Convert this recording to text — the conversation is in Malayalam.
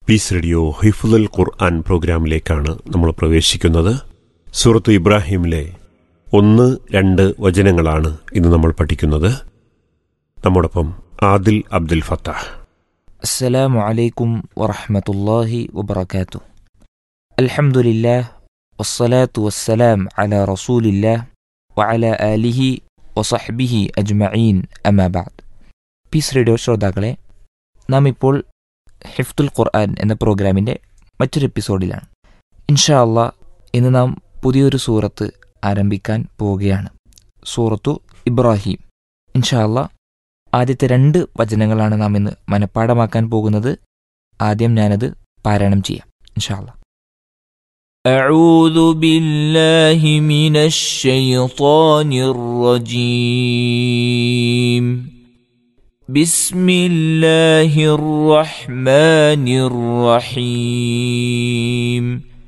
പീസ് റേഡിയോ ഹിഫുൽ ഖുർആൻ പ്രോഗ്രാമിലേക്കാണ് നമ്മൾ പ്രവേശിക്കുന്നത് സൂറത്ത് ഇബ്രാഹിമിലെ ഒന്ന് രണ്ട് വചനങ്ങളാണ് ഇന്ന് നമ്മൾ പഠിക്കുന്നത് നമ്മോടൊപ്പം ആദിൽ അബ്ദുൽ ഫത്താഹ് السلام عليكم ورحمة الله وبركاته الحمد لله والصلاة والسلام على رسول الله وعلى آله وصحبه أجمعين أما بعد പീസ് റേഡിയോ ശ്രോതാക്കളെ നാം ഇപ്പോൾ ഹിഫ്തുൽ ഖുർആൻ എന്ന പ്രോഗ്രാമിൻ്റെ മറ്റൊരു എപ്പിസോഡിലാണ് ഇൻഷാ അള്ളാ ഇന്ന് നാം പുതിയൊരു സൂറത്ത് ആരംഭിക്കാൻ പോവുകയാണ് സൂറത്തു ഇബ്രാഹിം ഇൻഷാ അള്ളാ ആദ്യത്തെ രണ്ട് വചനങ്ങളാണ് നാം ഇന്ന് മനഃപ്പാടമാക്കാൻ പോകുന്നത് ആദ്യം ഞാനത് പാരായണം ചെയ്യാം ഇൻഷാല്ല أعوذ بالله من الشيطان الرجيم بسم الله الرحمن الرحيم